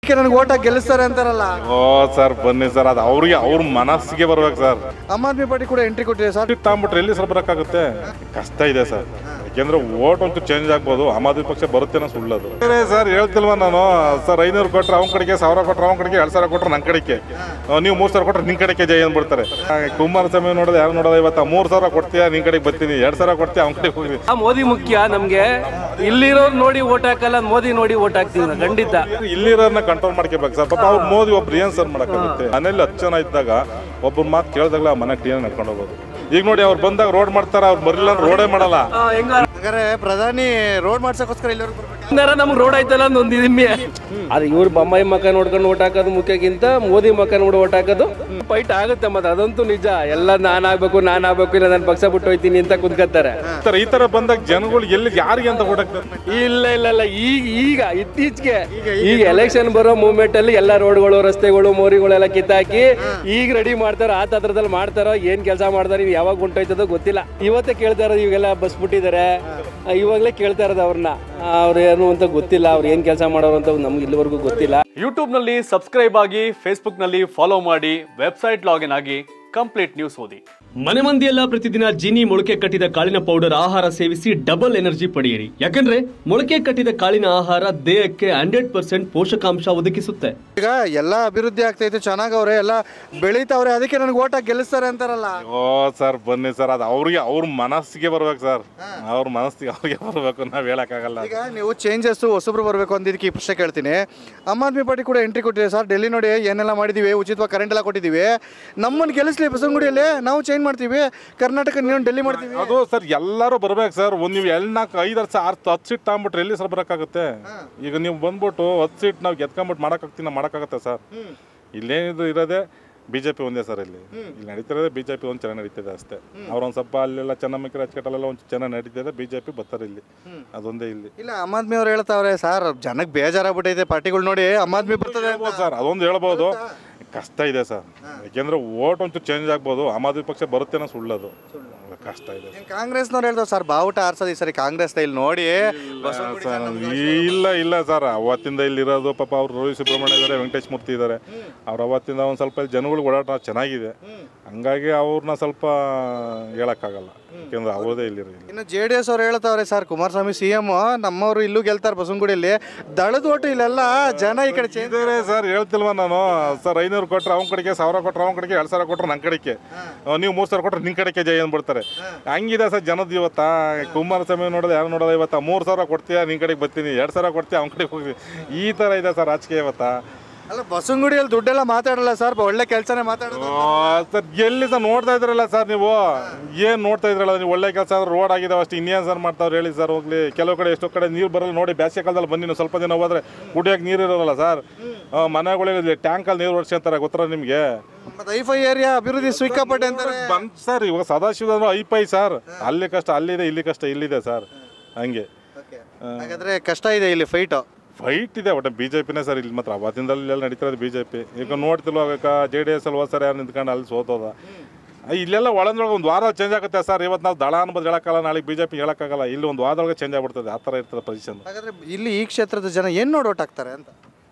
ನನಗೆ ಓಟ್ ಹಾಕಿ ಗೆಲ್ಲಿಸ್ತಾರೆ ಅಂತಾರಲ್ಲ ಓ ಸರ್ ಬನ್ನಿ ಸರ್ ಅದು ಅವ್ರಿಗೆ ಅವ್ರ ಮನಸ್ಸಿಗೆ ಬರ್ಬೇಕು ಸರ್ ಆಮ್ ಆದ್ಮಿ ಪಾರ್ಟಿ ಕೂಡ ಎಂಟ್ರಿ ಕೊಟ್ಟಿದೆ ಸರ್ ಸೀಟ್ ತಗೊಂಬಿಟ್ರೆ ಎಲ್ಲಿ ಸರ್ ಬರೋಕ್ಕಾಗುತ್ತೆ ಕಷ್ಟ ಇದೆ ಸರ್ ಯಾಕೆಂದ್ರೆ ಓಟ್ ಅಂತೂ ಚೇಂಜ್ ಆಗ್ಬೋದು ಆಮ್ ಆದ್ಮಿ ಪಕ್ಷ ಬರುತ್ತೆ ಅನ್ನೋ ಸುಳ್ಳದು ಬೇರೆ ಸರ್ ಹೇಳ್ತಿಲ್ವ ನಾನು ಸರ್ ಐನೂರು ಕೊಟ್ರೆ ಅವ್ನ ಕಡೆಗೆ ಸಾವಿರ ಕೊಟ್ರೆ ಅವ್ನ ಕಡೆಗೆ ಎರಡು ಸಾವಿರ ಕೊಟ್ರೆ ನನ್ನ ಕಡೆಗೆ ಆ, ನೀವು ಮೂರು ಸಾವಿರ ಕೊಟ್ರೆ ನಿನ್ನ ಕಡೆಗೆ ಜೈ ಅಂದ್ಬಿಡ್ತಾರೆ ಆ, ಕುಮಾರಸ್ವಾಮಿ ನೋಡೋದು ಯಾರು ನೋಡೋದು ಇವತ್ತು ಮೂರು ಸಾವಿರ ಕೊಡ್ತೀಯಾ ನಿನ್ನ ಕಡೆಗೆ ಬರ್ತೀನಿ ಎರಡು ಸಾವಿರ ಕೊಡ್ತೀಯ ಅವ್ನ ಕಡೆಗೆ ಹೋಗ್ತೀನಿ ಆ ಮೋದಿ ಮುಖ್ಯ ನಮ್ಗೆ ಇಲ್ಲಿರೋರು ನೋಡಿ ಓಟ್ ಹಾಕಲ್ಲ ಮೋದಿ ನೋಡಿ ಓಟ್ ಹಾಕ್ತೀವಿ ನಾವು ಖಂಡಿತ ಇಲ್ಲಿರೋರ್ನ ಕಂಟ್ರೋಲ್ ಮಾಡ್ಕೋಬೇಕು ಸರ್ ಪಾಪ ಅವ್ರು ಮೋದಿ ಒಬ್ರು ಏನ್ ಸರ್ ಮಾಡಕ್ಕಾಗುತ್ತೆ ಮನೇಲಿ ಹತ್ತು ಜನ ಇದ್ದಾಗ ಒಬ್ಬರ ಮಾತು ಕೇಳಿದಾಗಲ ಆ ಮನೆ ಕ್ಲೀನ್ ನಡ್ಕೊಂಡು ಹೋಗೋದು ಈಗ ನೋಡಿ ಅವ್ರು ಬಂದಾಗ ರೋಡ್ ಮಾಡ್ತಾರ ಅವ್ರು ಬರಲಿಲ್ಲ ರೋಡೇ ಮಾಡಲ್ಲ ಆ, ಹೆಂಗ ಹಾಗಾದ್ರೆ ಪ್ರಧಾನಿ ರೋಡ್ ಮಾಡ್ಸಕ್ಕೋಸ್ಕರ ಇಲ್ಲಿವರೆಗೆ ಬರ್ಬೇಕು ಹಿಂಗಾರ ನಮ್ಗೆ ರೋಡ್ ಆಯ್ತಲ್ಲ ಅಂತ ಒಂದು ನಿಮ್ಮೆ ಅದು ಇವ್ರು ಬೊಮ್ಮಾಯಿ ಮಕ್ಕ ನೋಡ್ಕೊಂಡು ಓಟ್ ಹಾಕೋದು ಮುಖ್ಯಕ್ಕಿಂತ ಮೋದಿ ಮಕ್ಕ ನೋಡಿ ಓಟ್ ಹಾಕೋದು ಫೈಟ್ ಆಗುತ್ತೆ ಮತ್ತೆ ಅದಂತೂ ನಿಜ ಎಲ್ಲ ನಾನ್ ಆಗ್ಬೇಕು ನಾನ್ ಆಗ್ಬೇಕು ಇಲ್ಲ ನಾನು ಪಕ್ಷ ಬಿಟ್ಟು ಹೋಯ್ತೀನಿ ಅಂತ ಕುದ್ಕತ್ತಾರೆ ಈ ತರ- ಈ ತರ ಬಂದಾಗ ಜನಗಳು ಎಲ್ಲಿ ಯಾರಿಗೆ ಅಂತ ಕೊಡಕ್ತಾರೆ ಇಲ್ಲ ಇಲ್ಲ ಇಲ್ಲ ಈಗ ಈಗ ಇತ್ತೀಚೆಗೆ ಈಗ ಎಲೆಕ್ಷನ್ ಬರೋ ಮೂವ್ಮೆಂಟ್ ಅಲ್ಲಿ ಎಲ್ಲ ರೋಡ್ಗಳು ರಸ್ತೆಗಳು ಮೋರಿಗಳೆಲ್ಲ ಕಿತ್ತಾಕಿ ಈಗ ರೆಡಿ ಮಾಡ್ತಾರ ಆ ತತ್ರದಲ್ಲಿ ಮಾಡ್ತಾರೋ ಏನ್ ಕೆಲಸ ಮಾಡ್ತಾರ ಇವ್ ಯಾವಾಗ ಹೊಂಟೋಯ್ತದೋ ಗೊತ್ತಿಲ್ಲ ಇವತ್ತೇ ಕೇಳ್ತಾ ಇರೋದು ಇವಾಗೆಲ್ಲ ಬಸ್ ಬಿಟ್ಟಿದ್ದಾರೆ ಇವಾಗಲೇ ಕೇಳ್ತಾ ಇರೋದು ಅವ್ರನ್ನ ಅವ್ರು ಏನು ಅಂತ ಗೊತ್ತಿಲ್ಲ ಅವ್ರು ಏನ್ ಕೆಲಸ ಮಾಡೋರು ಅಂತ ನಮ್ಗೆ ಇಲ್ಲಿವರೆಗೂ ಗೊತ್ತಿಲ್ಲ ಯೂಟ್ಯೂಬ್ನಲ್ಲಿ ಸಬ್ಸ್ಕ್ರೈಬ್ ಆಗಿ ಫೇಸ್ಬುಕ್ನಲ್ಲಿ ಫಾಲೋ ಮಾಡಿ ವೆಬ್ಸೈಟ್ ಲಾಗಿನ್ ಆಗಿ ಕಂಪ್ಲೀಟ್ ನ್ಯೂಸ್ ಓದಿ ಮನೆ ಮಂದಿಯೆಲ್ಲ ಪ್ರತಿದಿನ ಜೀನಿ ಮೊಳಕೆ ಕಟ್ಟಿದ ಕಾಳಿನ ಪೌಡರ್ ಆಹಾರ ಸೇವಿಸಿ ಡಬಲ್ ಎನರ್ಜಿ ಪಡೆಯಿರಿ ಯಾಕಂದ್ರೆ ಮೊಳಕೆ ಕಟ್ಟಿದ ಕಾಳಿನ ಆಹಾರ ದೇಹಕ್ಕೆ ಹಂಡ್ರೆಡ್ ಪರ್ಸೆಂಟ್ ಪೋಷಕಾಂಶ ಒದಗಿಸುತ್ತೆ ಈಗ ಎಲ್ಲ ಅಭಿವೃದ್ಧಿ ಆಗ್ತೈತೆ ಚೆನ್ನಾಗವ್ರೆ ಎಲ್ಲ ಬೆಳೀತಾವ್ರೆ ಅದಕ್ಕೆ ನನಗೆ ಓಟ್ ಹಾಕಿ ಗೆಲ್ಲಿಸ್ತಾರೆ ಅಂತಾರಲ್ಲ ಓ ಸರ್ ಬನ್ನಿ ಸರ್ ಅದು ಅವ್ರಿಗೆ ಅವ್ರ ಮನಸ್ಸಿಗೆ ಬರ್ಬೇಕು ಸರ್ ಅವ್ರ ಮನಸ್ಸಿಗೆ ಅವ್ರಿಗೆ ಬರ್ಬೇಕು ನಾವ್ ಹೇಳಕ್ಕಾಗಲ್ಲ ಈಗ ನೀವು ಚೇಂಜಸ್ ಹೊಸಬ್ರು ಬರಬೇಕು ಅಂತ ಇದಕ್ಕೆ ಈ ಪ್ರಶ್ನೆ ಕೇಳ್ತೀನಿ ಆಮ್ ಆದ್ಮಿ ಪಾರ್ಟಿ ಕೂಡ ಎಂಟ್ರಿ ಕೊಟ್ಟಿದೆ ಸರ್ ಡೆಲ್ಲಿ ನೋಡಿ ಏನೆಲ್ಲ ಮಾಡಿದೀವಿ ಉಚಿತವಾಗಿ ಕರೆಂಟ್ ಎಲ್ಲ ಕೊಟ್ಟಿದ್ದೀವಿ ನಮ್ಮನ್ನು ಗೆಲ್ಲಿಸ್ಲಿ ಬಸವನಗುಡಿಯಲ್ಲಿ ನಾವು ಚೇಂಜ್ ಮಾಡ್ತೀವಿ ಕರ್ನಾಟಕ ನೀವು ಡೆಲ್ಲಿ ಮಾಡ್ತೀವಿ ಅದು ಸರ್ ಎಲ್ಲರೂ ಬರ್ಬೇಕು ಸರ್ ಒಂದ್ ನೀವು ಎಲ್ ನಾಲ್ಕು ಐದು ವರ್ಷ ಆರು ಹತ್ತು ಸೀಟ್ ತಗೊಂಬಿಟ್ರೆ ಎಲ್ಲಿ ಸರ್ ಬರೋಕ್ಕಾಗುತ್ತೆ ಈಗ ನೀವು ಬಂದ್ಬಿಟ್ಟು ಹತ್ತು ಸೀಟ್ ನಾವು ಗೆದ್ಕೊಂಬಿಟ್ಟು ಮಾಡೋಕ್ಕಾಗ್ತೀನಿ ನಾವು ಮಾಡೋಕ್ಕಾಗತ್ತೆ ಸರ್ ಇಲ್ಲೇನಿದು ಇರೋದೇ ಬಿ ಜೆ ಪಿ ಒಂದೇ ಸರ್ ಇಲ್ಲಿ ಇಲ್ಲಿ ನಡೀತಿರೋದೇ ಬಿ ಜೆ ಪಿ ಒಂದು ಚೆನ್ನಾಗಿ ನಡೀತಿದೆ ಅಷ್ಟೇ ಅವ್ರೊಂದು ಸ್ವಲ್ಪ ಅಲ್ಲೆಲ್ಲ ಚೆನ್ನಮ್ಮಿಕೆ ರಾಜಕಟ್ಟಲೆಲ್ಲ ಒಂದು ಚೆನ್ನಾಗಿ ನಡೀತಿದೆ ಬಿ ಜೆ ಪಿ ಬರ್ತಾರೆ ಇಲ್ಲಿ ಅದೊಂದೇ ಇಲ್ಲಿ ಇಲ್ಲ ಆಮ್ ಆದ್ಮಿ ಅವ್ರು ಹೇಳ್ತಾವ್ರೆ ಸರ್ ಜನಕ್ಕೆ ಬೇಜಾರಾಗ್ಬಿಟ್ಟೈತೆ ಪಾರ್ಟಿಗಳು ನೋಡಿ ಆಮ್ ಆದ್ಮಿ ಬರ್ತದೆ ಅಂತ. ಹೇಳ್ಬೋದು ಸರ್ ಅದೊಂದು ಹೇಳ್ಬೋದು ಕಷ್ಟ ಇದೆ ಸರ್ ಯಾಕೆಂದ್ರೆ ಓಟ್ ಒಂಚೂರು ಚೇಂಜ್ ಆಗ್ಬೋದು ಆಮ್ ಆದ್ಮಿ ಪಕ್ಷ ಬರುತ್ತೆ ಅನ್ನೋ ಸುಳ್ಳದು ಕಷ್ಟ ಇದೆ ಏನ್ ಕಾಂಗ್ರೆಸ್ನವ್ರು ಹೇಳ್ತಾರೆ ಸರ್ ಬಾವುಟ ಆರ್ಸೋದು ಈ ಸರಿ ಕಾಂಗ್ರೆಸ್ ಇಲ್ಲಿ ನೋಡಿ ಬಸವನಗುಡಿ ಸರ್, ಇಲ್ಲ ಇಲ್ಲ ಸರ್ ಅವತ್ತಿಂದ ಇಲ್ಲಿರೋದು ಪಾಪ ಅವ್ರು ರವಿ ಸುಬ್ರಹ್ಮಣ್ಯ ಇದ್ದಾರೆ ವೆಂಕಟೇಶ್ ಮೂರ್ತಿ ಇದ್ದಾರೆ ಅವ್ರು ಅವತ್ತಿಂದ ಒಂದು ಸ್ವಲ್ಪ ಇಲ್ಲಿ ಜನಗಳಿಗೆ ಓಡಾಟ ಚೆನ್ನಾಗಿದೆ ಹಂಗಾಗಿ ಅವ್ರನ್ನ ಸ್ವಲ್ಪ ಹೇಳಕ್ಕಾಗಲ್ಲ ಯಾಕೆಂದ್ರೆ ಅವ್ರದೇ ಇಲ್ಲಿರೋ ಇಲ್ಲಿ ಇನ್ನು ಜೆ ಡಿ ಎಸ್ ಅವ್ರು ಹೇಳ್ತಾವ್ರೆ ಸರ್ ಕುಮಾರಸ್ವಾಮಿ ಸಿ ಎಂ ನಮ್ಮವರು ಇಲ್ಲೂ ಗೆಲ್ತಾರೆ ಬಸವನಗುಡಿಯಲ್ಲಿ ದಳದ ಓಟು ಇಲ್ಲೆಲ್ಲ ಜನ ಈ ಕಡೆ ಚೇಂಜ್ ಇದ್ದಾರೆ ಸರ್ ಹೇಳ್ತಿಲ್ವ ನಾನು ಸರ್ ಐನೂರು ಕೊಟ್ರೆ ಅವ್ನ ಕಡೆಗೆ ಸಾವಿರ ಕೊಟ್ರೆ ಅವ್ನ ಕಡೆಗೆ ಎರಡು ಸಾವಿರ ಕೊಟ್ರೆ ನನ್ನ ಕಡೆಗೆ ಆ, ನೀವು ಮೂರು ಸಾವಿರ ಕೊಟ್ರೆ ನಿನ್ನ ಕಡೆಗೆ ಜೈ ಅಂದ್ಬಿಡ್ತಾರೆ ಹಂಗಿದೆ ಸರ್ ಜನದ ಇವತ್ತ ಕುಮಾರಸ್ವಾಮಿ ನೋಡೋದು ಯಾರು ನೋಡೋದು ಇವತ್ತ ಮೂರು ಸಾವಿರ ಕೊಡ್ತೀಯಾ ನಿನ್ನ ಕಡೆಗೆ ಬರ್ತೀನಿ ಎರಡು ಸಾವಿರ ಕೊಡ್ತೀಯ ಅವ್ನ ಕಡೆಗೆ ಹೋಗ್ತೀನಿ ಈ ಥರ ಇದೆ ಸರ್ ರಾಜಕೀಯ ಇವತ್ತಾ ಅಲ್ಲ ಬಸವನಗುಡಿಯಲ್ಲಿ ದುಡ್ಡೆಲ್ಲ ಮಾತಾಡಲ್ಲ ಸರ್ ಒಳ್ಳೆ ಕೆಲಸನೇ ಮಾತಾಡೋದು ಆ, ಸರ್ ಎಲ್ಲಿ ಸರ್ ನೋಡ್ತಾ ಇದ್ರಲ್ಲ ಸರ್ ನೀವು ಏನು ನೋಡ್ತಾ ಇದ್ರಲ್ಲ ನೀವು ಒಳ್ಳೆ ಕೆಲಸ ರೋಡ್ ಆಗಿದಾವೆ ಅಷ್ಟು ಇನ್ನೇನು ಸರ್ ಮಾಡ್ತಾವ್ರು ಹೇಳಿ ಸರ್ ಹೋಗ್ಲಿ ಕೆಲವು ಕಡೆ ಎಷ್ಟೋ ಕಡೆ ನೀರು ಬರಲ್ಲ ನೋಡಿ ಬೇಸಿಗೆ ಕಾಲದಲ್ಲಿ ಬನ್ನಿ ನೀವು ಸ್ವಲ್ಪ ದಿನ ಹೋದ್ರೆ ಕುಡಿಯೋಕೆ ನೀರು ಇರೋಲ್ಲ ಸರ್ ಮನೆಗಳಲ್ಲಿ ಟ್ಯಾಂಕಲ್ಲಿ ನೀರು ಹೊಡ್ಸ್ಕೊಂತಾರೆ ಗೊತ್ತರ ನಿಮಗೆ ಮತ್ತೆ ಐಫೈ ಏರಿಯಾ ಅಭಿವೃದ್ಧಿ ಸಿಕ್ಕಾಪಟ್ಟೆ ಅಂತಾರೆ ಬಂದ್ ಸರ್ ಇವಾಗ ಸದಾಶಿವ ಐಪೈ ಸರ್ ಅಲ್ಲಿ ಕಷ್ಟ ಅಲ್ಲಿದೆ ಇಲ್ಲಿ ಕಷ್ಟ ಇಲ್ಲಿದೆ ಸರ್ ಹಂಗೆ ಹಾಗಾದ್ರೆ ಕಷ್ಟ ಇದೆ ಇಲ್ಲಿ ಫೈಟು ಫೈಟ್ ಇದೆ ಒಟ್ಟು ಬಿ ಜೆ ಪಿನೇ ಸರ್ ಇಲ್ಲಿ ಮಾತ್ರ ಅವತ್ತಿಂದಲ್ಲಿ ಎಲ್ಲ ನಡೀತಿರೋದು ಬಿ ಜೆ ಪಿ ಈಗ ನೋಡ್ತಿಲ್ವ ಈಗ ಜೆ ಡಿ ಎಸ್ ಅಲ್ಲಿ ಹೋದ್ ಸರ್ ಯಾರು ನಿಂತ್ಕೊಂಡು ಅಲ್ಲಿ ಸೋತೋದ ಆ, ಇಲ್ಲೆಲ್ಲ ಒಳಂದ್ರೊಳಗೆ ಒಂದು ವಾರ ಚೇಂಜ್ ಆಗುತ್ತೆ ಸರ್ ಇವತ್ತು ನಾವು ದಳ ಅನ್ಬೋದು ಹೇಳಕ್ಕಾಗಲ್ಲ ನಾಳೆಗೆ ಬಿ ಜೆ ಪಿ ಹೇಳಕ್ಕಾಗಲ್ಲ ಇಲ್ಲಿ ಒಂದು ವಾರದೊಳಗೆ ಚೇಂಜ್ ಆಗ್ಬಿಡ್ತದೆ ಆ ಥರ ಇರ್ತದೆ ಪೊಸಿಷನ್ ಹಾಗಾದ್ರೆ ಇಲ್ಲಿ ಈ ಕ್ಷೇತ್ರದ ಜನ ಏನ್ ನೋಡಿ ಓಟ್ ಹಾಕ್ತಾರೆ ಅಂತ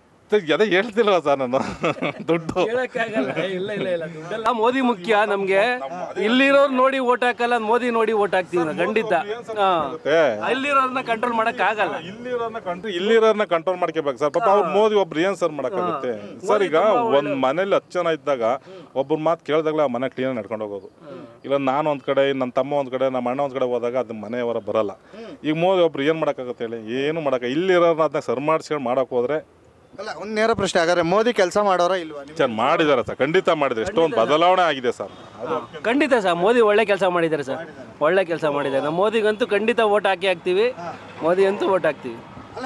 ಅದೇ ಹೇಳ್ತಿಲ್ವ ಸರ್ ನಾನು ದುಡ್ಡು ಹೇಳಕ್ಕಾಗಲ್ಲ ಇಲ್ಲ ಇಲ್ಲ ಇಲ್ಲ ದುಡ್ಡೆಲ್ಲ ಮೋದಿ ಮುಖ್ಯ ನಮ್ಗೆ ಇಲ್ಲಿರೋರು ನೋಡಿ ಓಟ್ ಹಾಕಲ್ಲ ಮೋದಿ ನೋಡಿ ಓಟ್ ಹಾಕ್ತೀವಿ ನಾವು ಖಂಡಿತ ಹಾ ಏ, ಅಲ್ಲಿರೋರ್ನ ಕಂಟ್ರೋಲ್ ಮಾಡಕ್ ಆಗಲ್ಲ ಇಲ್ಲಿರೋರ್ನ ಕಂಟ್ರಿ ಇಲ್ಲಿರೋರ್ನ ಕಂಟ್ರೋಲ್ ಮಾಡ್ಕೋಬೇಕು ಸರ್ ಪಾಪ ಅವ್ರು ಮೋದಿ ಒಬ್ರು ಏನ್ ಸರ್ ಮಾಡಕ್ಕಾಗುತ್ತೆ ಸರ್ ಈಗ ಒಂದ್ ಮನೇಲಿ ಹತ್ತು ಜನ ಇದ್ದಾಗ ಒಬ್ಬರ ಮಾತು ಕೇಳಿದಾಗಲೇ ಆ ಮನೆ ಕ್ಲೀನ್ ನಡ್ಕೊಂಡು ಹೋಗೋದು ಇಲ್ಲ ನಾನು ಒಂದ್ ಕಡೆ ನನ್ನ ತಮ್ಮ ಒಂದ್ ಕಡೆ ನಮ್ಮ ಅಣ್ಣ ಒಂದ್ ಕಡೆ ಹೋದಾಗ ಅದು ಮನೆಯವರ ಬರಲ್ಲ ಈಗ ಮೋದಿ ಒಬ್ರು ಏನ್ ಮಾಡಕ್ಕಾಗುತ್ತೆ ಹೇಳಿ ಏನು ಮಾಡಕ್ಕ ಇಲ್ಲಿರೋರ್ನ ಅದನ್ನ ಸರ್ ಮಾಡಿಸ್ಕೊಂಡು ಮಾಡಕ್ ಹೋದ್ರೆ ಅಲ್ಲ ಒಂದ್ ನೇರ ಪ್ರಶ್ನೆ ಹಾಗಾದ್ರೆ ಮೋದಿ ಕೆಲಸ ಮಾಡೋರ ಇಲ್ವಾ ನಿಮ್ಗೆ? ಚೆನ್ನಾಗಿ ಮಾಡಿದಾರೆ ಸರ್ ಖಂಡಿತ ಮಾಡಿದ್ರೆ ಎಷ್ಟೊಂದು ಬದಲಾವಣೆ ಆಗಿದೆ ಸರ್ ಅದು ಖಂಡಿತ ಸರ್ ಮೋದಿ ಒಳ್ಳೆ ಕೆಲಸ ಮಾಡಿದ್ದಾರೆ ಸರ್ ಒಳ್ಳೆ ಕೆಲಸ ಮಾಡಿದ್ದಾರೆ ನಮ್ಮ ಮೋದಿಗಂತೂ ಖಂಡಿತ ಓಟ್ ಹಾಕಿ ಹಾಕ್ತೀವಿ ಮೋದಿ ಅಂತೂ ಓಟ್ ಹಾಕ್ತೀವಿ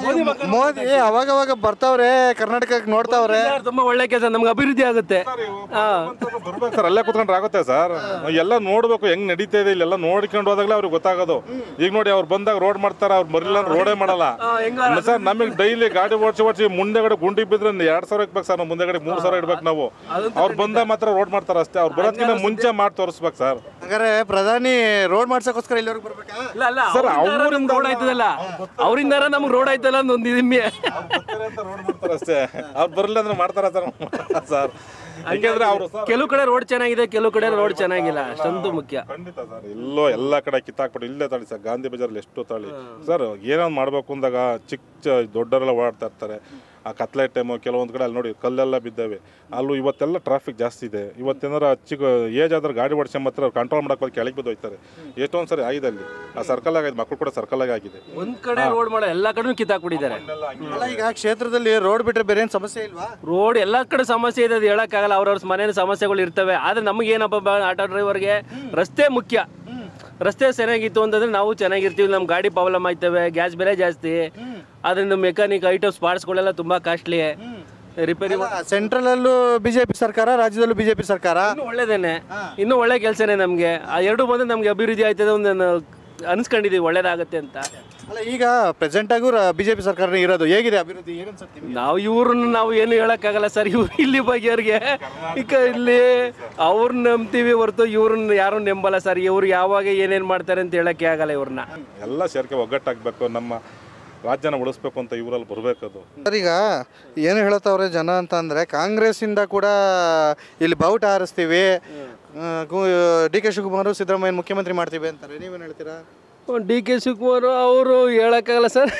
ಮೋದಿ ಅವಾಗ ಅವಾಗ ಬರ್ತಾವ್ರೆ ಕರ್ನಾಟಕಕ್ಕೆ ನೋಡ್ತಾವ್ರೆ ಸರ್, ತುಂಬಾ ಒಳ್ಳೆ ಕೆಲಸ ನಮ್ಗೆ ಅಭಿವೃದ್ಧಿ ಆಗುತ್ತೆ ಹಾ ಬರ್ಬೇಕು ಸರ್ ಅಲ್ಲೇ ಕುತ್ಕೊಂಡ್ರೆ ಆಗುತ್ತೆ ಸರ್ ಎಲ್ಲ ನೋಡ್ಬೇಕು ಹೆಂಗ್ ನಡೀತಾ ಇದೆ ಇಲ್ಲೆಲ್ಲ ನೋಡ್ಕೊಂಡು ಹೋದಾಗಲೇ ಅವ್ರಿಗೆ ಗೊತ್ತಾಗೋದು ಈಗ ನೋಡಿ ಅವ್ರು ಬಂದಾಗ ರೋಡ್ ಮಾಡ್ತಾರೆ ಅವ್ರು ಬರಲಿಲ್ಲ ರೋಡೇ ಮಾಡಲ್ಲ ಹೆಂಗ ಸರ್ ನಮಗೆ ಡೈಲಿ ಗಾಡಿ ಓಡಿಸಿ ಓಡಿಸಿ ಮುಂದೆಗಡೆ ಗುಂಡಿ ಬಿದ್ರೆ ಎರಡ್ ಸಾವಿರ ಇಕ್ಬೇಕು ಸರ್ ನಾವು ಮುಂದೆಗಡೆ ಮೂರ್ ಸಾವಿರ ಇಡ್ಬೇಕು ನಾವು ಅವ್ರು ಬಂದಾಗ ಮಾತ್ರ ರೋಡ್ ಮಾಡ್ತಾರೆ ಅಷ್ಟೇ ಅವ್ರು ಬರೋದ್ಕಿಂತ ಮುಂಚೆ ಮಾಡಿ ತೋರಿಸ್ಬೇಕು ಸರ್ ಹಾಗಾದ್ರೆ ಪ್ರಧಾನಿ ರೋಡ್ ಮಾಡ್ಸಕ್ಕೋಸ್ಕರ ಇಲ್ಲಿವರೆಗೆ ಬರ್ಬೇಕಾ ಇಲ್ಲ ಅಲ್ಲ ಅವರಿಂದ ರೋಡ್ ಆಯ್ತದಲ್ಲ ಅವರಿಂದ ನಮ್ಗೆ ರೋಡ್ ಆಯ್ತಲ್ಲ ಅಂತ ಒಂದು ನಿಮ್ಮೆ ರೋಡ್ ಮಾಡ್ತಾರೆ ಅಷ್ಟೇ ಅವ್ರು ಬರಲಿಲ್ಲ ಅಂದ್ರೆ ಮಾಡ್ತಾರ ಸರ್ ಸರ್ ಯಾಕೆಂದ್ರೆ ಅವರು ಸರ್ ಕೆಲವು ಕಡೆ ರೋಡ್ ಚೆನ್ನಾಗಿದೆ ಕೆಲವು ಕಡೆ ರೋಡ್ ಚೆನ್ನಾಗಿಲ್ಲ ಅಷ್ಟೊಂದು ಮುಖ್ಯ ಖಂಡಿತ ಸರ್ ಎಲ್ಲೋ ಎಲ್ಲ ಕಡೆ ಕಿತ್ತಾಕ್ಬಿಟ್ಟು ಇಲ್ಲೇ ತಳಿ ಸರ್ ಗಾಂಧಿ ಬಜಾರಲ್ಲಿ ಎಷ್ಟು ತಳಿ ಸರ್ ಏನೋ ಮಾಡ್ಬೇಕು ಅಂದಾಗ ಚಿಕ್ಕ ಚ- ದೊಡ್ಡವರೆಲ್ಲ ಓಡಾಡ್ತಾ ಇರ್ತಾರೆ ಆ ಕತ್ಲೆ ಟೈಮು ಕೆಲವೊಂದು ಕಡೆ ಅಲ್ಲಿ ನೋಡಿ ಕಲ್ಲೆಲ್ಲ ಬಿದ್ದಾವೆ ಅಲ್ಲೂ ಇವತ್ತೆಲ್ಲ ಟ್ರಾಫಿಕ್ ಜಾಸ್ತಿ ಇದೆ ಇವತ್ತೇನಾರ ಚಿಕ್ಕ ಏಜ್ ಆದ್ರೆ ಗಾಡಿ ಓಡಿಸ್ಕೊಂಬತ್ತರ ಕಂಟ್ರೋಲ್ ಮಾಡಕ್ಕೆ ಹೋಗಿ ಕೆಳಗೆ ಬಿದ್ದು ಹೋಯ್ತಾರೆ ಎಷ್ಟೊಂದು ಸರಿ ಆಗಿದೆ ಅಲ್ಲಿ ಆ ಸರ್ಕಲ್ ಆಗಿದೆ ಮಕ್ಕಳು ಕೂಡ ಸರ್ಕಲ್ ಆಗಿ ಆಗಿದೆ ಒಂದ್ ಕಡೆ ರೋಡ್ ಮಾಡೋ ಎಲ್ಲಾ ಕಡೆ ಕಿತ್ತಾಕ್ಬಿಟ್ಟಿದ್ದಾರೆ ಅಲ್ಲ ಈಗ ಕ್ಷೇತ್ರದಲ್ಲಿ ರೋಡ್ ಬಿಟ್ರೆ ಬೇರೆ ಏನು ಸಮಸ್ಯೆ ಇಲ್ವಾ ರೋಡ್ ಎಲ್ಲಾ ಕಡೆ ಸಮಸ್ಯೆ ಇದೆ ಅದು ಹೇಳಕ್ಕಾಗಲ್ಲ ಅವ್ರವ್ರ ಮನೇಲಿ ಸಮಸ್ಯೆಗಳು ಇರ್ತವೆ ಆದ್ರೆ ನಮ್ಗೆ ಏನಪ್ಪ ಬ- ಆಟೋ ಡ್ರೈವರ್ಗೆ ರಸ್ತೆ ಮುಖ್ಯ ರಸ್ತೆ ಚೆನ್ನಾಗಿತ್ತು ಅಂತಂದ್ರೆ ನಾವು ಚೆನ್ನಾಗಿರ್ತೀವಿ ನಮ್ಮ ಗಾಡಿ ಪ್ರಾಬ್ಲಮ್ ಆಯ್ತವೆ ಗ್ಯಾಸ್ ಬೆಲೆ ಜಾಸ್ತಿ ಅದರಿಂದ ಮೆಕ್ಯಾನಿಕ್ ಐಟಮ್ಸ್ ಪಾರ್ಟ್ಸ್ಗಳೆಲ್ಲ ತುಂಬಾ ಕಾಸ್ಟ್ಲಿ ರಿಪೇರಿ ಸೆಂಟ್ರಲ್ ಅಲ್ಲೂ ಬಿಜೆಪಿ ಸರ್ಕಾರ ರಾಜ್ಯದಲ್ಲೂ ಬಿಜೆಪಿ ಸರ್ಕಾರ ಇನ್ನೂ ಒಳ್ಳೇದೇನೆ ಇನ್ನೂ ಒಳ್ಳೆ ಕೆಲಸನೇ ನಮಗೆ ಆ ಎರಡು ಬಂದು ನಮ್ಗೆ ಅಭಿವೃದ್ಧಿ ಆಯ್ತದೆ ಒಂದು ನಾವು ಅನ್ಸ್ಕೊಂಡಿದೀವಿ ಒಳ್ಳೇದಾಗತ್ತೆ ಅಂತ ಅಲ್ಲ ಈಗ ಪ್ರೆಸೆಂಟ್ ಆಗೂ ಬಿಜೆಪಿ ಸರ್ಕಾರನೇ ಇರೋದು ಹೇಗಿದೆ ಅಭಿವೃದ್ಧಿ ಏನು ಅನ್ಸುತ್ತೆ ನಿಮ್ಗೆ? ನಾವು ಇವ್ರನ್ನ ನಾವು ಏನು ಹೇಳಕ್ಕಾಗಲ್ಲ ಸರ್ ಇವ್ರು ಇಲ್ಲಿ ಬಗೆಯವ್ರಿಗೆ ಈಗ ಇಲ್ಲಿ ಅವ್ರನ್ನ ನಂಬ್ತೀವಿ ಹೊರತು ಇವ್ರನ್ನ ಯಾರು ನಂಬಲ್ಲ ಸರ್ ಇವ್ರು ಯಾವಾಗ ಏನೇನು ಮಾಡ್ತಾರೆ ಅಂತ ಹೇಳಕ್ಕೆ ಆಗಲ್ಲ ಇವ್ರನ್ನ ಎಲ್ಲ ಸೇರ್ಕೆ ಒಗ್ಗಟ್ಟಾಗಬೇಕು ನಮ್ಮ ರಾಜ್ಯನ ಉಳಿಸ್ಬೇಕು ಅಂತ ಇವರಲ್ಲಿ ಬರಬೇಕದು ಸರ್ ಈಗ ಏನು ಹೇಳ್ತಾವ್ರೆ ಜನ ಅಂತ ಅಂದರೆ ಕಾಂಗ್ರೆಸ್ಸಿಂದ ಕೂಡ ಇಲ್ಲಿ ಬಾವುಟ ಹಾರಿಸ್ತೀವಿ ಡಿ ಕೆ ಶಿವಕುಮಾರ್ ಸಿದ್ದರಾಮಯ್ಯ ಮುಖ್ಯಮಂತ್ರಿ ಮಾಡ್ತೀವಿ ಅಂತಾರೆ ನೀವೇನು ಹೇಳ್ತೀರಾ ಡಿ ಕೆ ಶಿವಕುಮಾರ್ ಅವರು ಹೇಳಕ್ಕಾಗಲ್ಲ ಸರ್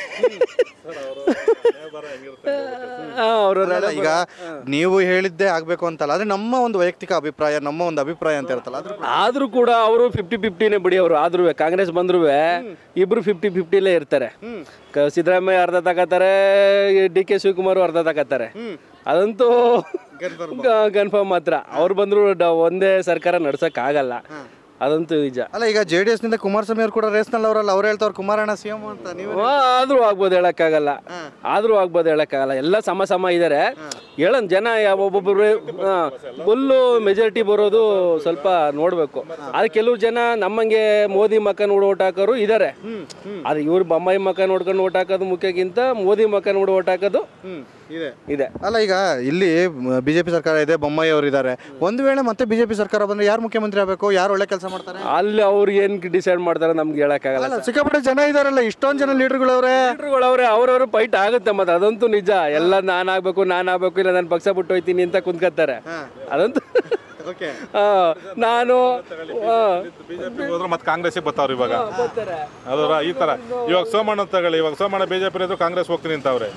ಅವರು ಅಲ್ಲ ಈಗ ನೀವು ಹೇಳಿದ್ದೇ ಆಗಬೇಕು ಅಂತಲ್ಲ ಆದರೆ ನಮ್ಮ ಒಂದು ವೈಯಕ್ತಿಕ ಅಭಿಪ್ರಾಯ ನಮ್ಮ ಒಂದು ಅಭಿಪ್ರಾಯ ಅಂತ ಇರುತ್ತಲ್ಲ ಅದ್ರ ಆದ್ರೂ ಕೂಡ ಅವರು ಫಿಫ್ಟಿ ಫಿಫ್ಟಿನೇ ಬಿಡಿ ಅವರು ಆದ್ರೂ ಕಾಂಗ್ರೆಸ್ ಬಂದ್ರು ಇಬ್ರು ಫಿಫ್ಟಿ ಫಿಫ್ಟಿಲೇ ಇರ್ತಾರೆ ಕ- ಸಿದ್ದರಾಮಯ್ಯ ಅರ್ಧ ತಗೋತಾರೆ ಡಿ ಕೆ ಶಿವಕುಮಾರ್ ಅರ್ಧ ತಗೋತಾರೆ ಅದಂತೂ ಕನ್ಫರ್ಮ್ ಮಾತ್ರ ಅವ್ರು ಬಂದ್ರು ಡ- ಒಂದೇ ಸರ್ಕಾರ ನಡ್ಸಕ್ ಆಗಲ್ಲ ಅದಂತೂ ನಿಜ ಅಲ್ಲ ಈಗ ಜೆ ಡಿ ಎಸ್ನಿಂದ ಕುಮಾರಸ್ವಾಮಿ ಅವರು ಕೂಡ ರೇಸ್ನಲ್ಲಿ ಅವರಲ್ಲ ಅವ್ರು ಹೇಳ್ತಾವ್ರು ಕುಮಾರಣ್ಣ ಸಿ ಎಂ ಅಂತ ನೀವು ಆ, ಆದ್ರೂ ಆಗ್ಬೋದು ಹೇಳಕ್ಕಾಗಲ್ಲ ಆದ್ರೂ ಆಗ್ಬೋದು ಹೇಳಕ್ಕಾಗಲ್ಲ ಎಲ್ಲ ಸಮ ಸಮ ಇದಾರೆ ಹೇಳನ್ ಜನ ಯಾವ- ಒಬ್ಬೊಬ್ರು ಫುಲ್ಲು ಮೆಜಾರಿಟಿ ಬರೋದು ಸ್ವಲ್ಪ ನೋಡ್ಬೇಕು ಆದ್ರೆ ಕೆಲವು ಜನ ನಮ್ಮಂಗೆ ಮೋದಿ ಮಕ್ಕ ನೋಡಿ ಓಟ್ ಹಾಕೋರು ಇದಾರೆ ಆದ್ರೆ ಇವ್ರು ಬೊಮ್ಮಾಯಿ ಮಕ್ಕ ನೋಡ್ಕೊಂಡು ಓಟ್ ಹಾಕೋದು ಮುಖ್ಯಕ್ಕಿಂತ ಮೋದಿ ಮಕ್ಕ ನೋಡಿ ಓಟ್ ಹಾಕೋದು ಇದೆ ಇದೆ ಅಲ್ಲ ಈಗ ಇಲ್ಲಿ ಬಿಜೆಪಿ ಸರ್ಕಾರ ಇದೆ ಬೊಮ್ಮಾಯಿ ಅವರು ಇದ್ದಾರೆ ಒಂದು ವೇಳೆ ಮತ್ತೆ ಬಿಜೆಪಿ ಸರ್ಕಾರ ಬಂದ್ರೆ ಯಾರು ಮುಖ್ಯಮಂತ್ರಿ ಆಗಬೇಕು ಯಾರು ಒಳ್ಳೆ ಕೆಲಸ ಮಾಡ್ತಾರೆ ಅಲ್ಲಿ ಅವ್ರು ಏನ್ ಡಿಸೈಡ್ ಮಾಡ್ತಾರೆ ನಮ್ಗೆ ಹೇಳಕ್ಕಾಗಲ್ಲ ಅಲ್ಲ ಸಿಕ್ಕಾಪಟ್ಟೆ ಜನ ಇದಾರಲ್ಲ ಇಷ್ಟೊಂದು ಜನ ಲೀಡರ್ಗಳವ್ರೆ ಅವ್ರೆ ಅವ್ರವ್ರು ಫೈಟ್ ಆಗುತ್ತೆ ಮತ್ತೆ ಅದಂತೂ ನಿಜ ಎಲ್ಲ ನಾನ್ ಆಗ್ಬೇಕು ನಾನ್ ಆಗ್ಬೇಕು ಇಲ್ಲ ನಾನು ಪಕ್ಷ ಬಿಟ್ಟು ಹೋಯ್ತೀನಿ ಅಂತ ಕುಂತ್ಕತ್ತಾರೆ ಅದಂತೂ ಓಕೆ ಆ, ನಾನು ಆ, ಬಿಜೆಪಿ ಹೋದ್ರೆ ಮತ್ತೆ ಕಾಂಗ್ರೆಸ್ಗೆ ಬರ್ತಾವ್ರು ಇವಾಗ ಅದರ ಈ ತರ ಇವಾಗ ಸೋಮಣ್ಣ ತಗೊಳ್ಳಿ ಇವಾಗ ಸೋಮಣ್ಣ ಬಿಜೆಪಿ ಇದ್ರು ಕಾಂಗ್ರೆಸ್ ಹೋಗ್ತೀನಿ ಅಂತವ್ರೆ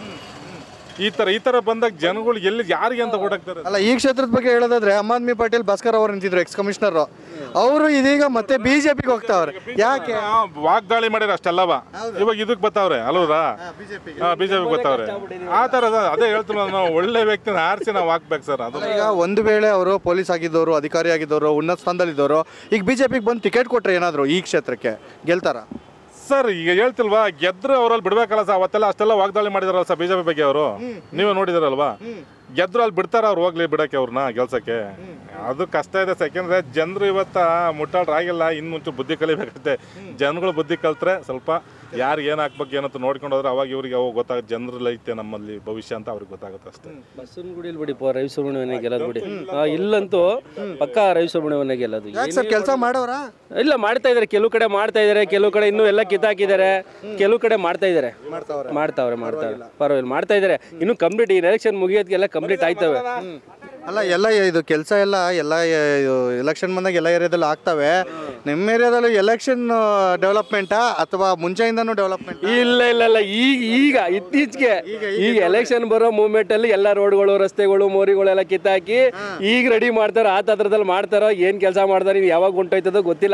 ಈ ತರ ಈ ತರ ಬಂದಾಗ ಜನಗಳು ಎಲ್ಲಿ ಯಾರಿಗೆ ಅಂತ ಓಡಾಕ್ತಾರೆ ಅಲ್ಲ ಈ ಕ್ಷೇತ್ರದ ಬಗ್ಗೆ ಹೇಳೋದಾದ್ರೆ ಆಮ್ ಆದ್ಮಿ ಪಾಟೀಲ್ ಭಾಸ್ಕರ್ ಅವರು ನಿಂತಿದ್ರು ಎಕ್ಸ್ ಕಮಿಷನರ್ ಅವರು ಇದೀಗ ಮತ್ತೆ ಬಿಜೆಪಿಗೆ ಹೋಗ್ತಾವ್ರೆ ಯಾಕೆ ಆ, ವಾಗ್ದಾಳಿ ಮಾಡಿರ ಅಷ್ಟೆಲ್ಲವ ಇವಾಗ ಇದಕ್ ಬರ್ತಾವ್ರೆ ಅಲ್ವರಾ ಬಿಜೆಪಿ ಬರ್ತಾವ್ರೆ ಆ ತರ ಅದೇ ಹೇಳ್ತೀನಿ ನಾವು ಒಳ್ಳೆ ವ್ಯಕ್ತಿನ ಆರಿಸಿ ನಾವು ಹಾಕ್ಬೇಕು ಸರ್ ಅದು ಈಗ ಒಂದು ವೇಳೆ ಅವರು ಪೊಲೀಸ್ ಆಗಿದ್ದವರು ಅಧಿಕಾರಿ ಆಗಿದ್ದವರು ಉನ್ನತ ಸ್ಥಾನದಲ್ಲಿದ್ದವರು ಈಗ ಬಿಜೆಪಿಗೆ ಬಂದು ಟಿಕೆಟ್ ಕೊಟ್ರೆ ಏನಾದ್ರು ಈ ಕ್ಷೇತ್ರಕ್ಕೆ ಗೆಲ್ತಾರ ಸರ್ ಈಗ ಹೇಳ್ತಿಲ್ವಾ ಗೆದ್ರು ಅವರಲ್ಲಿ ಬಿಡ್ಬೇಕಲ್ಲ ಸರ್ ಅವತ್ತೆಲ್ಲ ಅಷ್ಟೆಲ್ಲ ವಾಗ್ದಾಳಿ ಮಾಡಿದಾರಲ್ಲ ಸರ್ ಬಿಜೆಪಿ ಬಗ್ಗೆ ಅವರು ನೀವೇ ನೋಡಿದಾರಲ್ವಾ ಗೆದ್ರು ಅಲ್ಲಿ ಬಿಡ್ತಾರ ಅವ್ರು ಹೋಗ್ಲಿ ಬಿಡಕ್ಕೆ ಅವ್ರನ್ನ ಗೆಲ್ಸಕ್ಕೆ ಅದು ಕಷ್ಟ ಇದೆ ಸರ್ ಯಾಕೆಂದ್ರೆ ಜನರು ಇವತ್ತ ಮುಟ್ಟಾಡ್ರಾಗಿಲ್ಲ ಇನ್ನು ಮುಂಚೆ ಬುದ್ಧಿ ಕಲಿಬೇಕಾಗುತ್ತೆ ಜನಗಳು ಬುದ್ಧಿ ಕಲ್ತ್ರೆ ಸ್ವಲ್ಪ ಯಾರು ಏನು ಹಾಕ್ಬೇಕು ಏನಂತ ನೋಡ್ಕೊಂಡು ಹೋದ್ರೆ ಅವಾಗ ಇವ್ರಿಗೆ ಅವಾಗ ಗೊತ್ತಾಗುತ್ತೆ ಜನರಲ್ಲಿ ಐತೆ ನಮ್ಮಲ್ಲಿ ಭವಿಷ್ಯ ಅಂತ ಅವ್ರಿಗೆ ಗೊತ್ತಾಗುತ್ತೆ ಅಷ್ಟೇ ಬಸವನಗುಡಿಲಿ ಬಿಡಿ ಪ ರವಿ ಸುಬ್ರಹ್ಮಣ್ಯನೇ ಗೆಲ್ಲೋದು ಬಿಡಿ ಆ, ಇಲ್ಲಂತೂ ಪಕ್ಕ ರವಿ ಸುಬ್ರಹ್ಮಣ್ಯನೇ ಗೆಲ್ಲೋದು ಯಾಕೆ ಸರ್ ಕೆಲಸ ಮಾಡೋರಾ ಇಲ್ಲ ಮಾಡ್ತಾ ಇದಾರೆ ಕೆಲವು ಕಡೆ ಮಾಡ್ತಾ ಇದಾರೆ ಕೆಲವು ಕಡೆ ಇನ್ನೂ ಎಲ್ಲ ಕಿತ್ತಾಕಿದ್ದಾರೆ ಕೆಲವು ಕಡೆ ಮಾಡ್ತಾ ಇದಾರೆ ಮಾಡ್ತಾವ್ರೆ ಮಾಡ್ತಾವ್ರೆ ಪರವಾಗಿಲ್ಲ ಮಾಡ್ತಾ ಇದಾರೆ ಇನ್ನು ಕಂಪ್ಲೀಟ್ ಈ ಎಲೆಕ್ಷನ್ ಮುಗಿಯೋದಕ್ಕೆಲ್ಲ ಕಂಪ್ಲೀಟ್ ಆಯ್ತವೆ ಅಲ್ಲ ಎಲ್ಲ ಇದು ಕೆಲಸ ಎಲ್ಲ ಎಲ್ಲ ಎಲೆಕ್ಷನ್ ಬಂದಾಗ ಎಲ್ಲ ಏರಿಯಾದಲ್ಲೂ ಆಗ್ತವೆ ನಿಮ್ಮ ಏರಿಯಾದಲ್ಲೂ ಎಲೆಕ್ಷನ್ ಡೆವಲಪ್ಮೆಂಟಾ ಅಥವಾ ಮುಂಚೆಯಿಂದನೂ ಡೆವಲಪ್ಮೆಂಟ್ ಇಲ್ಲ ಇಲ್ಲ ಇಲ್ಲ ಈಗ ಈಗ ಇತ್ತೀಚೆಗೆ ಈಗ ಎಲೆಕ್ಷನ್ ಬರೋ ಮೂಮೆಂಟ್ ಅಲ್ಲಿ ಎಲ್ಲ ರೋಡ್ಗಳು ರಸ್ತೆಗಳು ಮೋರಿಗಳೆಲ್ಲ ಕಿತ್ತಾಕಿ ಈಗ ರೆಡಿ ಮಾಡ್ತಾರೋ ಆ ತತ್ರದಲ್ಲಿ ಮಾಡ್ತಾರೋ ಏನ್ ಕೆಲಸ ಮಾಡ್ತಾರೋ ಇನ್ನು ಯಾವಾಗ ಹೊಂಟೋಯ್ತದೋ ಗೊತ್ತಿಲ್ಲ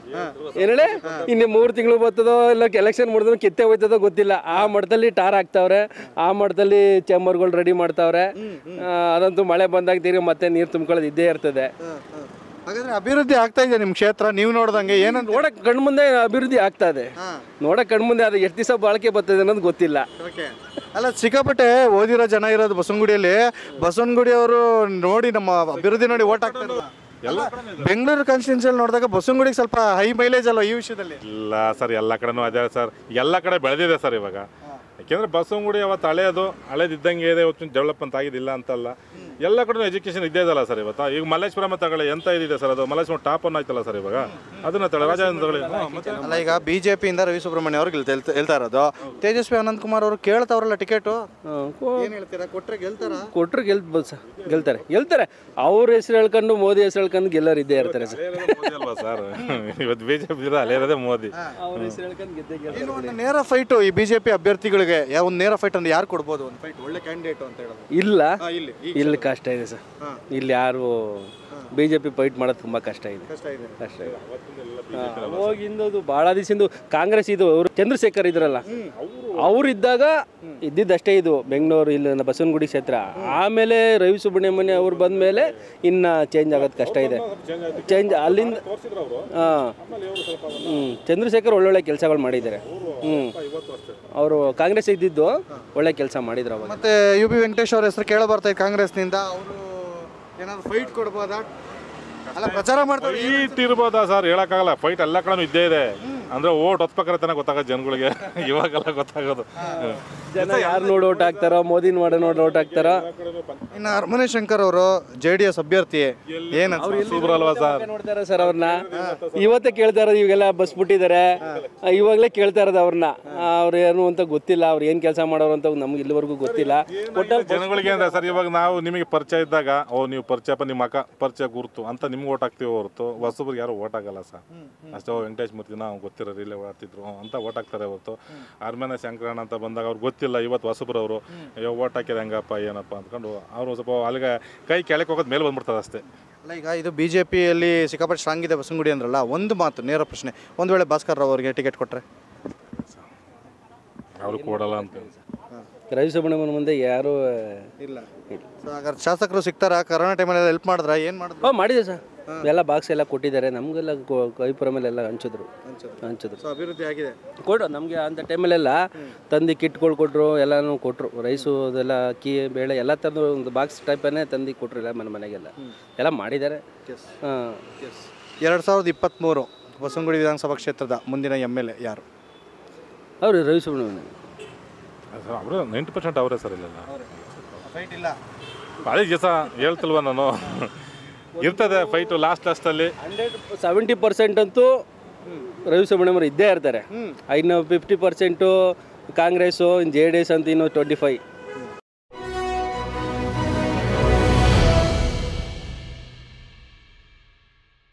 ಏನ್ ಹೇಳಿ ಇನ್ನು ಮೂರು ತಿಂಗಳು ಬರ್ತದೋ ಇಲ್ಲ ಎಲೆಕ್ಷನ್ ಮುಡಿದ್ರು ಕಿತ್ತೆ ಹೋಯ್ತದೋ ಗೊತ್ತಿಲ್ಲ ಆ ಮಠದಲ್ಲಿ ಟಾರ್ ಹಾಕ್ತಾವ್ರೆ ಆ ಮಠದಲ್ಲಿ ಚೇಂಬರ್ಗಳು ರೆಡಿ ಮಾಡ್ತಾವ್ರೆ ಆ, ಅದಂತೂ ಮಳೆ ಬಂದಾಗ ತಿರ್ಗಿ ಮತ್ತೆ ನೀರು ತುಂಬ್ಕೊಳ್ಳೋದು ಇದ್ದೇ ಇರ್ತದೆ ಹಾಗಾದ್ರೆ ಅಭಿವೃದ್ಧಿ ಆಗ್ತಾ ಇದೆ ನಿಮ್ಮ ಕ್ಷೇತ್ರ ನೀವು ನೋಡ್ದಂಗೆ ಏನಂತ ನೋಡಕ್ ಕಣ್ಮುಂದೆ ಅಭಿವೃದ್ಧಿ ಆಗ್ತಾ ಇದೆ ನೋಡಕ್ ಕಣ್ಮುಂದೆ ಅದು ಎಷ್ಟು ದಿವಸ ಬಾಳಿಕೆ ಬರ್ತದೆ ಅನ್ನೋದು ಗೊತ್ತಿಲ್ಲ ಅಲ್ಲ ಸಿಕ್ಕಾಪಟ್ಟೆ ಓದಿರೋ ಜನ ಇರೋದು ಬಸವನಗುಡಿಯಲ್ಲಿ ಬಸವನಗುಡಿ ಅವರು ನೋಡಿ ನಮ್ಮ ಅಭಿವೃದ್ಧಿ ನೋಡಿ ಓಟ್ ಹಾಕ್ತಾರೆ ಎಲ್ಲ ಬೆಂಗಳೂರು ಕಾನ್ಸ್ಟಿಟ್ಯೂನ್ಸಿಯಲ್ಲಿ ನೋಡಿದಾಗ ಬಸವನಗುಡಿಗೆ ಸ್ವಲ್ಪ ಹೈ ಮೈಲೇಜ್ ಅಲ್ವಾ ಈ ವಿಷಯದಲ್ಲಿ ಇಲ್ಲ ಸರ್ ಎಲ್ಲ ಕಡೆನೂ ಅದೇ ಸರ್ ಎಲ್ಲ ಕಡೆ ಬೆಳೆದಿದೆ ಸರ್ ಇವಾಗ ಯಾಕೆಂದ್ರೆ ಬಸವನಗುಡಿ ಅವತ್ತು ಹಳೇದು ಹಳೇದಿದ್ದಂಗೆ ಇದೆ ಇವತ್ತು ಡೆವಲಪ್ಮೆಂಟ್ ಆಗಿದ್ದಿಲ್ಲ ಅಂತಲ್ಲ ಎಲ್ಲ ಕಡೆ ಎಜುಕೇಶನ್ ಇದ್ದೇ ಇದಲ್ಲ ಸರ್ ಇವತ್ತು ಈಗ ಮಲ್ಲೇಶ್ವರಂ ತಗೊಳ್ಳಿ ಎಂತ ಇದಿದೆ ಸರ್ ಅದು ಮಲ್ಲೇಶ್ವರಂ ಟಾಪ್ ಅನ್ನ ಆಯ್ತಲ್ಲ ಸರ್ ಇವಾಗ ಅದನ್ನ ತಗೊಳ್ಳಿ ರಾಜೇಂದ್ರ ತಗೊಳ್ಳಿ ಹಾ, ಮತ್ತೆ ಅಲ್ಲ ಈಗ ಬಿಜೆಪಿಯಿಂದ ರವಿ ಸುಬ್ರಹ್ಮಣ್ಯ ಅವ್ರಿಗೆ ಹೇಳ್ತಾ ಹೇಳ್ತಾ ಇರೋದು ತೇಜಸ್ವಿ ಅನಂತ್ ಕುಮಾರ್ ಅವರು ಕೇಳ್ತಾವ್ರಲ್ಲ ಟಿಕೆಟು ಏನ್ ಹೇಳ್ತೀರಾ ಕೊಟ್ರೆ ಗೆಲ್ತಾರ ಕೊಟ್ರು ಗೆಲ್ಬೋದು ಸರ್ ಗೆಲ್ತಾರೆ ಗೆಲ್ತಾರೆ ಅವ್ರ ಹೆಸರು ಹೇಳ್ಕೊಂಡು ಮೋದಿ ಹೆಸರು ಹೇಳ್ಕೊಂಡು ಗೆಲ್ಲೋರು ಇದ್ದೇ ಇರ್ತಾರೆ ಸರ್ ಮೋದಿ ಅಲ್ವಾ ಸರ್ ಇವತ್ತು ಬಿಜೆಪಿ ಅಲ್ಲೇ ಇರೋದೇ ಮೋದಿ ಅವ್ರ ಹೆಸರು ಹೇಳ್ಕೊಂಡು ಗೆದ್ದೇ ಗೆಲ್ತಾರೆ ಇನ್ನು ಒಂದು ನೇರ ಫೈಟು ಈ ಬಿಜೆಪಿ ಅಭ್ಯರ್ಥಿಗಳಿಗೆ ಯಾವ ಒಂದು ನೇರ ಫೈಟ್ ಅಂದ್ರೆ ಯಾರು ಕೊಡ್ಬೋದು ಒಂದು ಫೈಟ್ ಒಳ್ಳೆ ಕ್ಯಾಂಡಿಡೇಟ್ ಅಂತ ಹೇಳೋದು ಇಲ್ಲ ಇಲ್ಲಿ ಇಲ್ಲಿ ಕಷ್ಟ ಇದೆ ಸರ್ ಇಲ್ಲಿ ಯಾರು ಬಿ ಜೆ ಪಿ ಫೈಟ್ ಮಾಡೋದು ತುಂಬ ಕಷ್ಟ ಇದೆ ಕಷ್ಟ ಇದೆ ಕಷ್ಟ ಇದೆ ಹೋಗಿಂದದು ಭಾಳ ದಿವಸದ್ದು ಕಾಂಗ್ರೆಸ್ ಇದು ಅವರು ಚಂದ್ರಶೇಖರ್ ಇದ್ರಲ್ಲ ಅವ್ರು ಇದ್ದಾಗ ಇದ್ದಿದ್ದಷ್ಟೇ ಇದು ಬೆಂಗಳೂರು ಇಲ್ಲಿ ನಮ್ಮ ಬಸವನಗುಡಿ ಕ್ಷೇತ್ರ ಆಮೇಲೆ ರವಿ ಸುಬ್ರಹ್ಮಣ್ಯ ಅವ್ರು ಬಂದ ಮೇಲೆ ಇನ್ನು ಚೇಂಜ್ ಆಗೋದು ಕಷ್ಟ ಇದೆ ಚೇಂಜ್ ಅಲ್ಲಿಂದ ಹಾಂ ಹ್ಞೂ ಚಂದ್ರಶೇಖರ್ ಒಳ್ಳೊಳ್ಳೆ ಕೆಲಸಗಳು ಮಾಡಿದ್ದಾರೆ ಹ್ಞೂ ಅವರು ಕಾಂಗ್ರೆಸ್ ಇದ್ದಿದ್ದು ಒಳ್ಳೆ ಕೆಲಸ ಮಾಡಿದ್ರು ಅವಾಗ ಮತ್ತೆ ಯು ಬಿ ವೆಂಕಟೇಶ್ ಅವ್ರ ಹೆಸರು ಕೇಳ ಬರ್ತಾ ಇದೆ ಕಾಂಗ್ರೆಸ್ನಿಂದ ಅವರು ಏನಾದ್ರು ಫೈಟ್ ಕೊಡ್ಬೋದಾ ಅಲ್ಲ ಪ್ರಚಾರ ಮಾಡ್ತಾರೆ ಫೈಟ್ ಇರ್ಬೋದಾ ಸರ್ ಹೇಳಕ್ಕಾಗಲ್ಲ ಫೈಟ್ ಎಲ್ಲ ಕಡೆ ಇದ್ದೇ ಇದೆ ಅಂದ್ರೆ ಓಟ್ ಹೊತ್ಬೇಕಾರೆ ತಾನೇ ಗೊತ್ತಾಗೋದು ಜನಗಳಿಗೆ ಇವಾಗೆಲ್ಲ ಗೊತ್ತಾಗೋದು ಜನ ಯಾರು ನೋಡಿ ಓಟ್ ಹಾಕ್ತಾರೋ ಮೋದಿ ನೋಡಿ ನೋಡಿ ಓಟ್ ಹಾಕ್ತಾರೋ ಇನ್ನು ಅರಮನೆ ಶಂಕರ್ ಅವರು ಜೆ ಡಿ ಎಸ್ ಅಭ್ಯರ್ಥಿ ಏನ ಸೂಪರ್ ಅಲ್ವಾ ಸರ್ ನೋಡ್ತಾರ ಸರ್ ಅವ್ರನ್ನ ಇವತ್ತೇ ಕೇಳ್ತಾ ಇರೋದು ಇವಾಗೆಲ್ಲ ಬಸ್ ಬಿಟ್ಟಿದ್ದಾರೆ ಇವಾಗಲೇ ಕೇಳ್ತಾ ಇರೋದು ಅವ್ರನ್ನ ಅವ್ರು ಏನು ಅಂತ ಗೊತ್ತಿಲ್ಲ ಅವ್ರು ಏನು ಕೆಲಸ ಮಾಡೋರು ಅಂತ ನಮ್ಗೆ ಇಲ್ಲಿವರೆಗೂ ಗೊತ್ತಿಲ್ಲ ಒಟ್ಟಲ್ಲಿ ಜನಗಳಿಗೆ ಅಂದ್ರೆ ಸರ್ ಇವಾಗ ನಾವು ನಿಮಗೆ ಪರಿಚಯ ಇದ್ದಾಗ ಓ ನೀವು ಪರಿಚಯಪ್ಪ ನಿಮ್ಮ ಅಕ್ಕ ಪರಿಚಯ ಗುರುತು ಅಂತ ನಿಮ್ಗೆ ಓಟ್ ಹಾಕ್ತೀವಿ ಹೊರತು ಹೊಸಬ್ರಿಗೆ ಯಾರು ಓಟ್ ಆಗಲ್ಲ ಸರ್ ಅಷ್ಟೇ ಓ ವೆಂಕಟೇಶ್ ಮೂರ್ತಿ ನಾವು ಗೊತ್ತಿರೋರು ಇಲ್ಲೇ ಓಡಾಡ್ತಿದ್ರು ಅಂತ ಓಟ್ ಹಾಕ್ತಾರೆ ಹೊರತು ಅರ್ಮೇನ ಶಂಕರಣ್ಣ ಅಂತ ಬಂದಾಗ ಅವ್ರಿಗೆ ಗೊತ್ತಿಲ್ಲ ಇವತ್ತು ಹೊಸಬ್ರವರು ಅಯ್ಯೋ ಓಟ್ ಹಾಕಿದ ಹೆಂಗಪ್ಪ ಏನಪ್ಪ ಅಂದ್ಕೊಂಡು ಅವರು ಸ್ವಲ್ಪ ಅಲ್ಲಿಗೆ ಕೈ ಕೆಳಕ್ಕೆ ಹೋಗೋದು ಮೇಲೆ ಬಂದ್ಬಿಡ್ತಾರೆ ಅಷ್ಟೇ ಅಲ್ಲ ಈಗ ಇದು ಬಿ ಜೆ ಪಿಯಲ್ಲಿ ಸಿಕ್ಕಾಪಟ್ಟೆ ಸ್ಟ್ರಾಂಗ್ ಇದೆ ಬಸವನಗುಡಿ ಅಂದ್ರಲ್ಲ ಒಂದು ಮಾತು ನೇರ ಪ್ರಶ್ನೆ ಒಂದು ವೇಳೆ ಭಾಸ್ಕರ್ ರಾವ್ ಅವರಿಗೆ ಟಿಕೆಟ್ ಕೊಟ್ಟರೆ ಅವ್ರು ಕೊಡಲ್ಲ ಅಂತ ರವಿ ಸುಬ್ರಹ್ಮಣ್ಯನ ಮುಂದೆ ಯಾರು ಇಲ್ಲ ಸೊ ಹಾಗಾದ್ರೆ ಶಾಸಕರು ಸಿಗ್ತಾರ ಕರೋನಾ ಟೈಮಲ್ಲಿ ಹೆಲ್ಪ್ ಮಾಡಿದ್ರ ಏನು ಮಾಡಿದ್ರು ಹಾಂ ಮಾಡಿದೆ ಸರ್ ಎಲ್ಲ ಬಾಕ್ಸ್ ಎಲ್ಲ ಕೊಟ್ಟಿದ್ದಾರೆ ನಮಗೆಲ್ಲ ಕೈಪುರ ಮೇಲೆಲ್ಲ ಹಂಚಿದ್ರು ಹಂಚಿದ್ರು ಸೊ ಅಭಿವೃದ್ಧಿ ಆಗಿದೆ ಕೊಡು ನಮಗೆ ಅಂಥ ಟೈಮಲ್ಲೆಲ್ಲ ತಂದು ಕಿಟ್ಗಳು ಕೊಟ್ಟರು ಎಲ್ಲನೂ ಕೊಟ್ಟರು ರೈಸು ಅದೆಲ್ಲ ಅಕ್ಕಿ ಬೇಳೆ ಎಲ್ಲ ಥರದ ಒಂದು ಬಾಕ್ಸ್ ಟೈಪನ್ನೇ ತಂದು ಕೊಟ್ಟರು ಎಲ್ಲ ಮನೆ ಮನೆಗೆಲ್ಲ ಎಲ್ಲ ಮಾಡಿದ್ದಾರೆ ಹಾಂ ಎರಡು ಸಾವಿರದ ಇಪ್ಪತ್ತ್ಮೂರು ಬಸವನಗುಡಿ ವಿಧಾನಸಭಾ ಕ್ಷೇತ್ರದ ಮುಂದಿನ ಎಮ್ ಎಲ್ ಎ ಯಾರು ಅವರು ರವಿ ಸುಬ್ರಹ್ಮಣ್ಯ ಸರ್ ಅವರು ನೈಂಟಿ ಪರ್ಸೆಂಟ್ ಅವರೇ ಸರ್ ಇಲ್ಲೆಲ್ಲ ಫೈಟ್ ಇಲ್ಲ ಅದೇ ದಿವಸ ಹೇಳ್ತಿಲ್ವ ನಾನು ಇರ್ತದೆ ಫೈಟು ಲಾಸ್ಟ್ ಲಾಸ್ಟಲ್ಲಿ ಹಂಡ್ರೆಡ್ ಸೆವೆಂಟಿ ಪರ್ಸೆಂಟ್ ಅಂತೂ ರವಿ ಸುಬ್ರಹ್ಮಣ್ಯವರು ಇದ್ದೇ ಇರ್ತಾರೆ ಇನ್ನು ಫಿಫ್ಟಿ ಪರ್ಸೆಂಟು ಕಾಂಗ್ರೆಸ್ಸು ಇನ್ನು ಜೆ ಡಿ ಎಸ್ ಅಂತ ಇನ್ನು ಟ್ವೆಂಟಿ ಫೈವ್